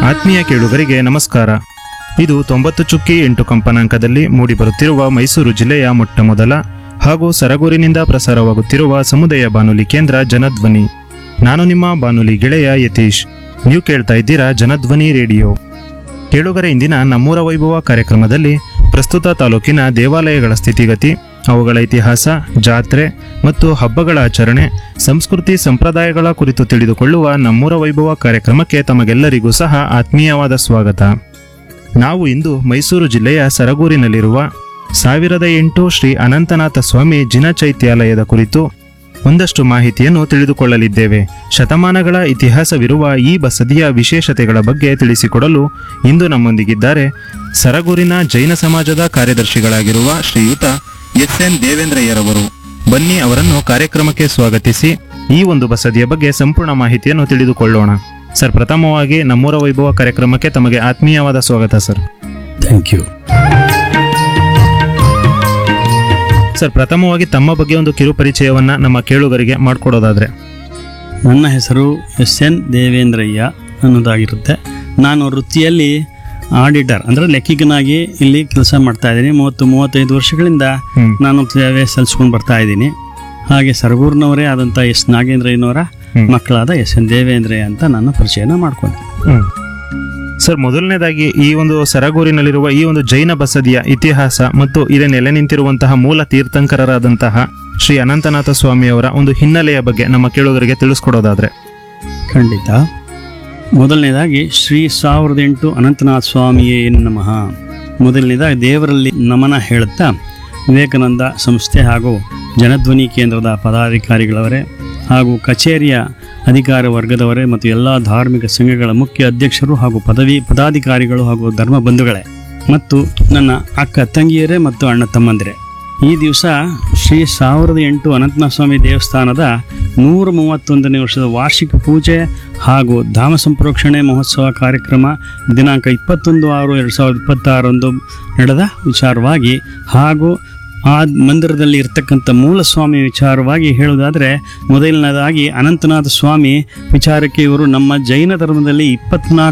ಆತ್ಮೀಯ ಕೇಳುಗರಿಗೆ ನಮಸ್ಕಾರ ಇದು ತೊಂಬತ್ತು ಚುಕ್ಕಿ ಎಂಟು ಕಂಪನಾಂಕದಲ್ಲಿ ಮೂಡಿಬರುತ್ತಿರುವ ಮೈಸೂರು ಜಿಲ್ಲೆಯ ಮೊಟ್ಟ ಮೊದಲ ಹಾಗೂ ಸರಗೂರಿನಿಂದ ಪ್ರಸಾರವಾಗುತ್ತಿರುವ ಸಮುದಾಯ ಬಾನುಲಿ ಕೇಂದ್ರ ಜನಧ್ವನಿ ನಾನು ನಿಮ್ಮ ಬಾನುಲಿ ಗೆಳೆಯ ಯತೀಶ್ ನೀವು ಕೇಳ್ತಾ ಇದ್ದೀರಾ ಜನಧ್ವನಿ ರೇಡಿಯೋ ಕೇಳುಗರ ಇಂದಿನ ನಮ್ಮೂರ ವೈಭವ ಕಾರ್ಯಕ್ರಮದಲ್ಲಿ ಪ್ರಸ್ತುತ ತಾಲೂಕಿನ ದೇವಾಲಯಗಳ ಸ್ಥಿತಿಗತಿ ಅವುಗಳ ಇತಿಹಾಸ ಜಾತ್ರೆ ಮತ್ತು ಹಬ್ಬಗಳ ಆಚರಣೆ ಸಂಸ್ಕೃತಿ ಸಂಪ್ರದಾಯಗಳ ಕುರಿತು ತಿಳಿದುಕೊಳ್ಳುವ ನಮ್ಮೂರ ವೈಭವ ಕಾರ್ಯಕ್ರಮಕ್ಕೆ ತಮಗೆಲ್ಲರಿಗೂ ಸಹ ಆತ್ಮೀಯವಾದ ಸ್ವಾಗತ ನಾವು ಇಂದು ಮೈಸೂರು ಜಿಲ್ಲೆಯ ಸರಗೂರಿನಲ್ಲಿರುವ ಸಾವಿರದ ಎಂಟು ಶ್ರೀ ಅನಂತನಾಥ ಸ್ವಾಮಿ ಜಿನ ಚೈತ್ಯಾಲಯದ ಕುರಿತು ಒಂದಷ್ಟು ಮಾಹಿತಿಯನ್ನು ತಿಳಿದುಕೊಳ್ಳಲಿದ್ದೇವೆ ಶತಮಾನಗಳ ಇತಿಹಾಸವಿರುವ ಈ ಬಸದಿಯ ವಿಶೇಷತೆಗಳ ಬಗ್ಗೆ ತಿಳಿಸಿಕೊಡಲು ಇಂದು ನಮ್ಮೊಂದಿಗಿದ್ದಾರೆ ಸರಗೂರಿನ ಜೈನ ಸಮಾಜದ ಕಾರ್ಯದರ್ಶಿಗಳಾಗಿರುವ ಶ್ರೀಯುತ ಎಸ್ ಎನ್ ದೇವೇಂದ್ರಯ್ಯರವರು ಬನ್ನಿ ಅವರನ್ನು ಕಾರ್ಯಕ್ರಮಕ್ಕೆ ಸ್ವಾಗತಿಸಿ ಈ ಒಂದು ಬಸದಿಯ ಬಗ್ಗೆ ಸಂಪೂರ್ಣ ಮಾಹಿತಿಯನ್ನು ತಿಳಿದುಕೊಳ್ಳೋಣ ಸರ್ ಪ್ರಥಮವಾಗಿ ನಮ್ಮೂರ ವೈಭವ ಕಾರ್ಯಕ್ರಮಕ್ಕೆ ತಮಗೆ ಆತ್ಮೀಯವಾದ ಸ್ವಾಗತ ಸರ್ ಥ್ಯಾಂಕ್ ಯು ಸರ್ ಪ್ರಥಮವಾಗಿ ತಮ್ಮ ಬಗ್ಗೆ ಒಂದು ಕಿರು ಪರಿಚಯವನ್ನ ನಮ್ಮ ಕೇಳುಗರಿಗೆ ಮಾಡಿಕೊಡೋದಾದ್ರೆ ನನ್ನ ಹೆಸರು ಎಸ್ ಎನ್ ದೇವೇಂದ್ರಯ್ಯ ಅನ್ನೋದಾಗಿರುತ್ತೆ ನಾನು ವೃತ್ತಿಯಲ್ಲಿ ಆಡಿಟರ್ ಅಂದರೆ ಲೆಕ್ಕಿಗನಾಗಿ ಇಲ್ಲಿ ಕೆಲಸ ಮಾಡ್ತಾ ಇದ್ದೀನಿ ಮೂವತ್ತು ಮೂವತ್ತೈದು ವರ್ಷಗಳಿಂದ ಹ್ಮ್ ನಾನು ಸೇವೆ ಸಲ್ಲಿಸ್ಕೊಂಡು ಬರ್ತಾ ಇದ್ದೀನಿ ಹಾಗೆ ಸರಗೂರಿನವರೇ ಆದಂಥ ಎಸ್ ನಾಗೇಂದ್ರಯ್ಯನವರ ಹ್ಮ್. ಮಕ್ಕಳಾದ ಎಸ್ ಎನ್ ದೇವೇಂದ್ರಯ್ಯ ಅಂತ ನನ್ನ ಪರಿಚಯನ ಮಾಡ್ಕೊಂಡೆ ಹ್ಮ್. ಸರ್ ಮೊದಲನೇದಾಗಿ ಈ ಒಂದು ಸರಗೂರಿನಲ್ಲಿರುವ ಈ ಒಂದು ಜೈನ ಬಸದಿಯ ಇತಿಹಾಸ ಮತ್ತು ಇಲ್ಲಿ ನೆಲೆ ನಿಂತಿರುವಂತಹ ಮೂಲ ತೀರ್ಥಂಕರರಾದಂತಹ ಶ್ರೀ ಅನಂತನಾಥ ಸ್ವಾಮಿಯವರ ಒಂದು ಹಿನ್ನೆಲೆಯ ಬಗ್ಗೆ ನಮ್ಮ ಕೇಳುಗರಿಗೆ ತಿಳಿಸ್ಕೊಡೋದಾದ್ರೆ ಖಂಡಿತ ಮೊದಲನೇದಾಗಿ ಶ್ರೀ ಸಾವಿರದ ಎಂಟು ಅನಂತನಾಥ ಸ್ವಾಮಿಯೇ ನಮಃ ಮೊದಲನೇದಾಗಿ ದೇವರಲ್ಲಿ ನಮನ ಹೇಳುತ್ತಾ ವಿವೇಕಾನಂದ ಸಂಸ್ಥೆ ಹಾಗೂ ಜನಧ್ವನಿ ಕೇಂದ್ರದ ಪದಾಧಿಕಾರಿಗಳವರೇ ಹಾಗೂ ಕಚೇರಿಯ ಅಧಿಕಾರ ವರ್ಗದವರೇ ಮತ್ತು ಎಲ್ಲ ಧಾರ್ಮಿಕ ಸಂಘಗಳ ಮುಖ್ಯ ಅಧ್ಯಕ್ಷರು ಹಾಗೂ ಪದವಿ ಪದಾಧಿಕಾರಿಗಳು ಹಾಗೂ ಧರ್ಮ ಬಂಧುಗಳೇ ಮತ್ತು ನನ್ನ ಅಕ್ಕ ತಂಗಿಯರೇ ಮತ್ತು ಅಣ್ಣ ತಮ್ಮಂದಿರೇ ಈ ದಿವಸ ಶ್ರೀ ಸಾವಿರದ ಎಂಟು ಅನಂತನಾಥ ಸ್ವಾಮಿ ದೇವಸ್ಥಾನದ ನೂರ ಮೂವತ್ತೊಂದನೇ ವರ್ಷದ ವಾರ್ಷಿಕ ಪೂಜೆ ಹಾಗೂ ಧಾಮ ಸಂಪ್ರೋಕ್ಷಣೆ ಮಹೋತ್ಸವ ಕಾರ್ಯಕ್ರಮ ದಿನಾಂಕ ಇಪ್ಪತ್ತೊಂದು ಆರು ಎರಡು ಸಾವಿರದ ಇಪ್ಪತ್ತಾರರಂದು ನಡೆದ ವಿಚಾರವಾಗಿ ಹಾಗೂ ಆ ಮಂದಿರದಲ್ಲಿ ಇರ್ತಕ್ಕಂಥ ಮೂಲ ಸ್ವಾಮಿ ವಿಚಾರವಾಗಿ ಹೇಳುವುದಾದರೆ ಮೊದಲನೇದಾಗಿ ಅನಂತನಾಥ ಸ್ವಾಮಿ ವಿಚಾರಕ್ಕೆ ಇವರು ನಮ್ಮ ಜೈನ ಧರ್ಮದಲ್ಲಿ ಇಪ್ಪತ್ನಾಲ್ಕು